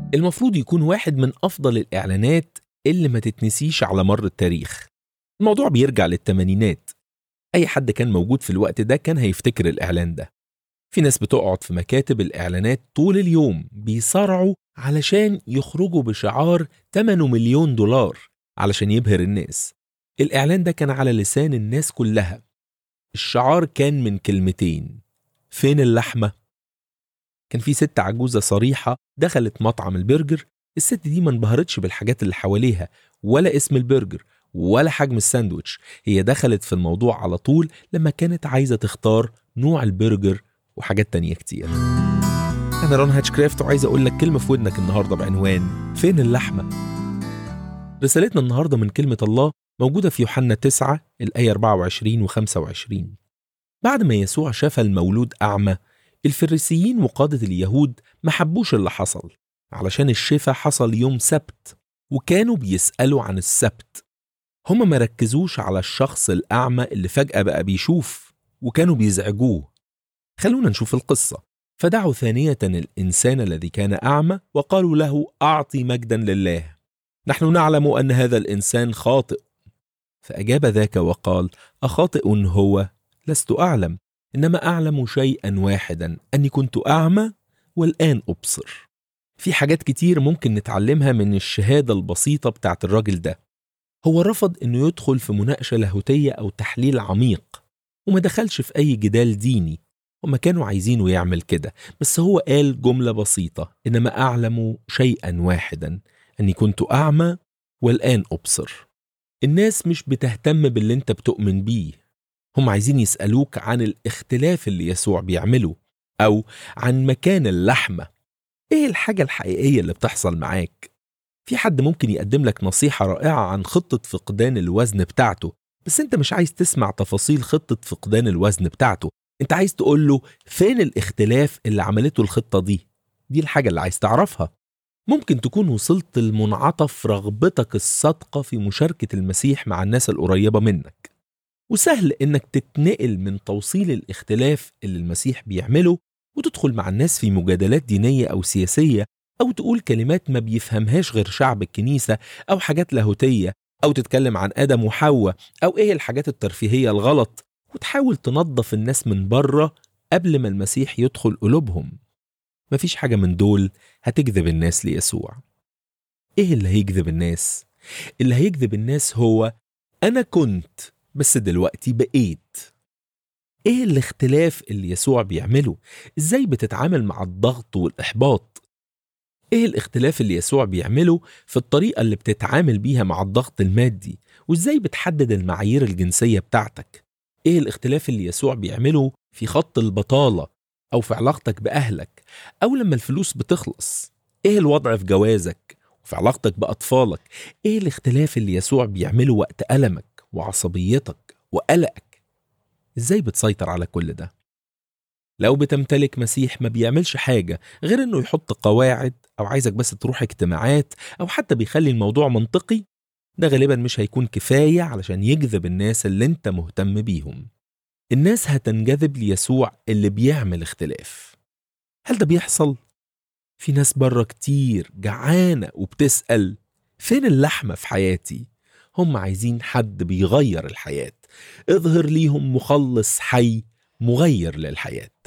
المفروض يكون واحد من أفضل الإعلانات اللي ما تتنسيش على مر التاريخ الموضوع بيرجع للتمانينات أي حد كان موجود في الوقت ده كان هيفتكر الإعلان ده في ناس بتقعد في مكاتب الإعلانات طول اليوم بيصارعوا علشان يخرجوا بشعار 8 مليون دولار علشان يبهر الناس الإعلان ده كان على لسان الناس كلها الشعار كان من كلمتين فين اللحمة؟ كان في ست عجوزة صريحة دخلت مطعم البرجر الست دي ما انبهرتش بالحاجات اللي حواليها ولا اسم البرجر ولا حجم الساندوتش هي دخلت في الموضوع على طول لما كانت عايزة تختار نوع البرجر وحاجات تانية كتير أنا رون هاتشكرافت وعايز أقول لك كلمة في ودنك النهاردة بعنوان فين اللحمة؟ رسالتنا النهاردة من كلمة الله موجودة في يوحنا 9 الآية 24 و 25 بعد ما يسوع شاف المولود أعمى الفريسيين وقادة اليهود ما حبوش اللي حصل علشان الشفا حصل يوم سبت وكانوا بيسألوا عن السبت هما ما ركزوش على الشخص الأعمى اللي فجأة بقى بيشوف وكانوا بيزعجوه خلونا نشوف القصة فدعوا ثانية الإنسان الذي كان أعمى وقالوا له أعطي مجدا لله نحن نعلم أن هذا الإنسان خاطئ فأجاب ذاك وقال أخاطئ هو لست أعلم إنما أعلم شيئا واحدا أني كنت أعمى والآن أبصر في حاجات كتير ممكن نتعلمها من الشهادة البسيطة بتاعت الراجل ده هو رفض إنه يدخل في مناقشة لاهوتية أو تحليل عميق وما دخلش في أي جدال ديني هما كانوا عايزينه يعمل كده بس هو قال جملة بسيطة إنما أعلم شيئا واحدا أني كنت أعمى والآن أبصر الناس مش بتهتم باللي انت بتؤمن بيه هم عايزين يسألوك عن الاختلاف اللي يسوع بيعمله أو عن مكان اللحمة إيه الحاجة الحقيقية اللي بتحصل معاك؟ في حد ممكن يقدم لك نصيحة رائعة عن خطة فقدان الوزن بتاعته بس انت مش عايز تسمع تفاصيل خطة فقدان الوزن بتاعته انت عايز تقول له فين الاختلاف اللي عملته الخطة دي دي الحاجة اللي عايز تعرفها ممكن تكون وصلت لمنعطف رغبتك الصادقة في مشاركة المسيح مع الناس القريبة منك وسهل انك تتنقل من توصيل الاختلاف اللي المسيح بيعمله وتدخل مع الناس في مجادلات دينية أو سياسية أو تقول كلمات ما بيفهمهاش غير شعب الكنيسة أو حاجات لاهوتية أو تتكلم عن آدم وحواء أو إيه الحاجات الترفيهية الغلط وتحاول تنظف الناس من بره قبل ما المسيح يدخل قلوبهم مفيش حاجة من دول هتجذب الناس ليسوع ايه اللي هيجذب الناس اللي هيجذب الناس هو انا كنت بس دلوقتي بقيت ايه الاختلاف اللي يسوع بيعمله ازاي بتتعامل مع الضغط والاحباط ايه الاختلاف اللي يسوع بيعمله في الطريقة اللي بتتعامل بيها مع الضغط المادي وازاي بتحدد المعايير الجنسية بتاعتك ايه الاختلاف اللي يسوع بيعمله في خط البطالة او في علاقتك باهلك او لما الفلوس بتخلص ايه الوضع في جوازك وفي علاقتك باطفالك ايه الاختلاف اللي يسوع بيعمله وقت المك وعصبيتك وقلقك ازاي بتسيطر على كل ده لو بتمتلك مسيح ما بيعملش حاجة غير انه يحط قواعد او عايزك بس تروح اجتماعات او حتى بيخلي الموضوع منطقي ده غالبا مش هيكون كفاية علشان يجذب الناس اللي انت مهتم بيهم الناس هتنجذب ليسوع اللي بيعمل اختلاف هل ده بيحصل؟ في ناس بره كتير جعانة وبتسأل فين اللحمة في حياتي؟ هم عايزين حد بيغير الحياة اظهر ليهم مخلص حي مغير للحياه